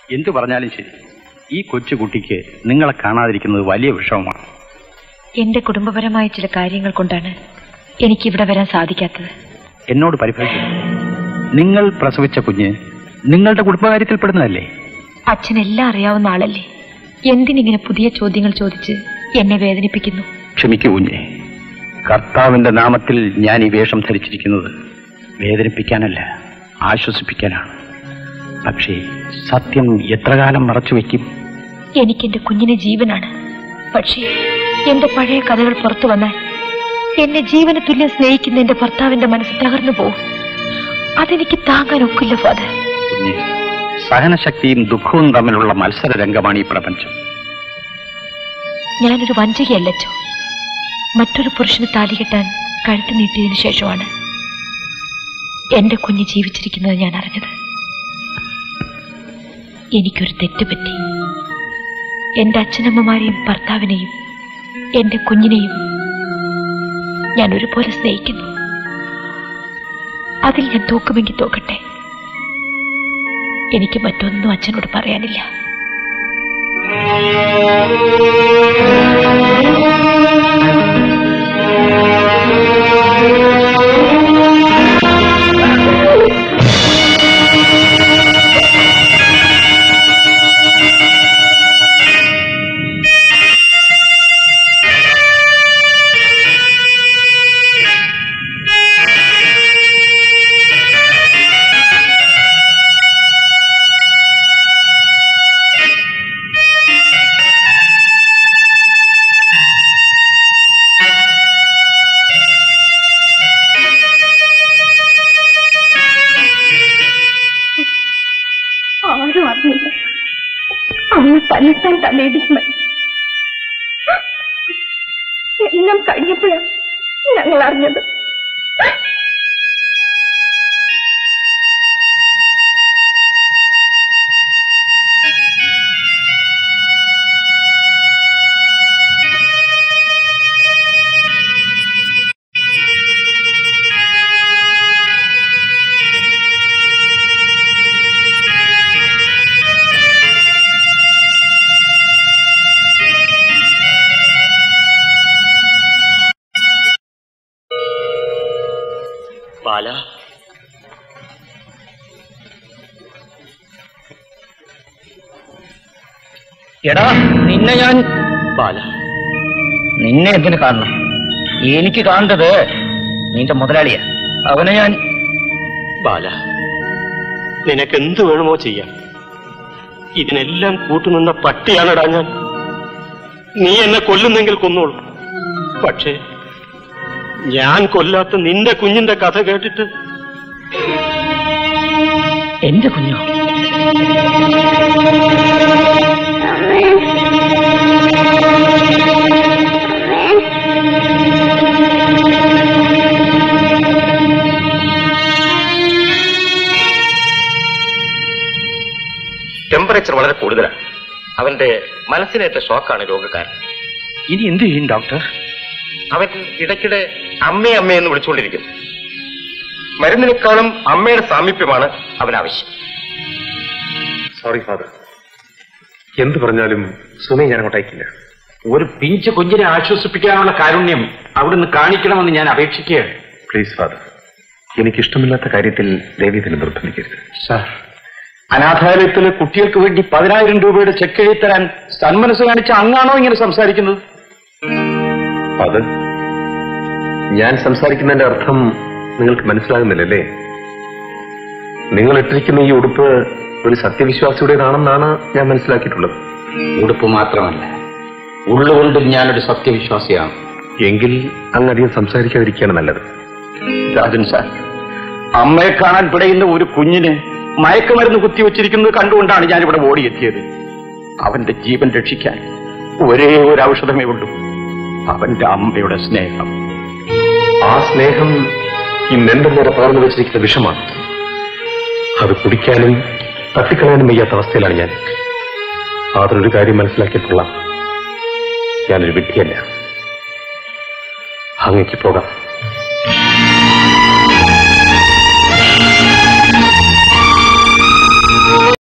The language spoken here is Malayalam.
എന്തു പറഞ്ഞാലും ശരി ഈ കൊച്ചുകുട്ടിക്ക് നിങ്ങളെ കാണാതിരിക്കുന്നത് വലിയ വിഷമമാണ് എന്റെ കുടുംബപരമായ ചില കാര്യങ്ങൾ കൊണ്ടാണ് എനിക്ക് ഇവിടെ വരാൻ സാധിക്കാത്തത് എന്നോട് പരിഭവിക്കുന്നു നിങ്ങൾ പ്രസവിച്ച കുഞ്ഞ് നിങ്ങളുടെ കുടുംബകാര്യത്തിൽപ്പെടുന്നതല്ലേ അച്ഛൻ എല്ലാം അറിയാവുന്ന ആളല്ലേ എന്തിനിങ്ങനെ പുതിയ ചോദ്യങ്ങൾ ചോദിച്ച് എന്നെ വേദനിപ്പിക്കുന്നു ക്ഷമിക്കൂ കുഞ്ഞെ കർത്താവിന്റെ നാമത്തിൽ ഞാൻ ഈ വേഷം ധരിച്ചിരിക്കുന്നത് വേദനിപ്പിക്കാനല്ല ആശ്വസിപ്പിക്കാനാണ് പക്ഷേ സത്യം എത്ര കാലം മറച്ചു വയ്ക്കും എനിക്ക് എന്റെ കുഞ്ഞിന് ജീവനാണ് പക്ഷേ എന്റെ പഴയ കഥകൾ പുറത്തു വന്നാൽ എന്നെ ജീവന തുല്യം സ്നേഹിക്കുന്ന എന്റെ ഭർത്താവിന്റെ മനസ്സ് തകർന്നു പോകും അതെനിക്ക് താങ്ങാൻ ഒക്കില്ല ഫാദർ കുഞ്ഞെ സഹനശക്തിയും ദുഃഖവും തമ്മിലുള്ള മത്സര രംഗമാണ് ഈ പ്രപഞ്ചം ഞാനൊരു വഞ്ചകയല്ലച്ചോ മറ്റൊരു പുരുഷന് താലി കെട്ടാൻ കഴുത്ത് നീട്ടിയതിനു ശേഷമാണ് എന്റെ കുഞ്ഞ് ജീവിച്ചിരിക്കുന്നത് ഞാൻ അറിഞ്ഞത് എനിക്കൊരു തെറ്റുപറ്റി എന്റെ അച്ഛനമ്മമാരെയും ഭർത്താവിനെയും എന്റെ കുഞ്ഞിനെയും ഞാൻ ഒരുപോലെ സ്നേഹിക്കുന്നു അതിൽ ഞാൻ തോക്കുമെങ്കിൽ തോക്കട്ടെ എനിക്ക് മറ്റൊന്നും അച്ഛനോട് പറയാനില്ല ആരും അറിഞ്ഞില്ല അന്ന് തന്നെത്താൻ തലയിടിച്ച് മരിച്ചു എല്ലാം കഴിഞ്ഞപ്പോഴാണ് ഞങ്ങൾ അറിഞ്ഞത് ബാല എടാ നിന്നെ ഞാൻ ബാല നിന്നെ എന്തിനു കാണണം എനിക്ക് കാണേണ്ടത് നിന്റെ മുതലാളിയാ അവനെ ഞാൻ ബാല നിനക്ക് എന്ത് വേണമോ ചെയ്യാം ഇതിനെല്ലാം കൂട്ടുനിന്ന പട്ടിയാണടാ ഞാൻ നീ എന്നെ കൊല്ലുന്നെങ്കിൽ കൊന്നോളൂ പക്ഷേ ഞാൻ കൊല്ലാത്ത നിന്റെ കുഞ്ഞിന്റെ കഥ കേട്ടിട്ട് എന്റെ കുഞ്ഞോ ടെമ്പറേച്ചർ വളരെ കൂടുതലാണ് അവന്റെ മനസ്സിനേറ്റ ഷോക്കാണ് രോഗക്കാരൻ ഇനി എന്ത് ചെയ്യും ഡോക്ടർ അവൻ ഇടയ്ക്കിടെ അമ്മേ അമ്മേ എന്ന് വിളിച്ചുകൊണ്ടിരിക്കുന്നു മരുന്നിനേക്കാളും അമ്മയുടെ സാമീപ്യമാണ് അവൻ ആവശ്യം സോറി ഫാദർ എന്ത് പറഞ്ഞാലും സുമയെ ഞാൻ അങ്ങോട്ടയക്കില്ല ഒരു പിഞ്ച് കുഞ്ഞിനെ ആശ്വസിപ്പിക്കാനുള്ള കാരുണ്യം അവിടുന്ന് കാണിക്കണമെന്ന് ഞാൻ അപേക്ഷിക്കുകയാണ് പ്ലീസ് ഫാദർ എനിക്കിഷ്ടമില്ലാത്ത കാര്യത്തിൽ ദേവി തന്നെ നിർബന്ധിക്കരുത് സാർ അനാഥാലയത്തിലെ കുട്ടികൾക്ക് വേണ്ടി പതിനായിരം രൂപയുടെ ചെക്ക് എഴുതി തരാൻ സന്മനസ് കാണിച്ച അങ്ങാണോ ഇങ്ങനെ സംസാരിക്കുന്നത് ഫാദർ ഞാൻ സംസാരിക്കുന്നതിന്റെ അർത്ഥം നിങ്ങൾക്ക് മനസ്സിലാകുന്നില്ലല്ലേ നിങ്ങൾ ഇട്ടിരിക്കുന്ന ഈ ഉടുപ്പ് ഒരു സത്യവിശ്വാസിയുടേതാണെന്നാണ് ഞാൻ മനസ്സിലാക്കിയിട്ടുള്ളത് ഉടുപ്പ് മാത്രമല്ല ഉള്ളുകൊണ്ടും ഞാനൊരു സത്യവിശ്വാസിയാണ് എങ്കിൽ അങ്ങധികം സംസാരിക്കാതിരിക്കുകയാണ് നല്ലത് രാജൻ സാർ അമ്മയെ കാണാൻ പിടയുന്ന ഒരു കുഞ്ഞിന് മയക്കുമരുന്ന് കുത്തിവെച്ചിരിക്കുന്നത് കണ്ടുകൊണ്ടാണ് ഞാനിവിടെ ഓടിയെത്തിയത് അവന്റെ ജീവൻ രക്ഷിക്കാൻ ഒരേ ഒരു ഔഷധമേ ഉള്ളൂ അവന്റെ അമ്മയുടെ സ്നേഹം ആ സ്നേഹം ഈ നെണ്ടം നേരെ പകർന്നു വെച്ചിരിക്കുന്ന വിഷമാണ് അത് കുടിക്കാനും തട്ടിക്കളയാനും വയ്യാത്ത അവസ്ഥയിലാണ് ഞാൻ അതിനൊരു കാര്യം മനസ്സിലാക്കിയിട്ടുള്ള ഞാനൊരു വിഡ്ഢിയല്ല അങ്ങേക്ക് പോകാം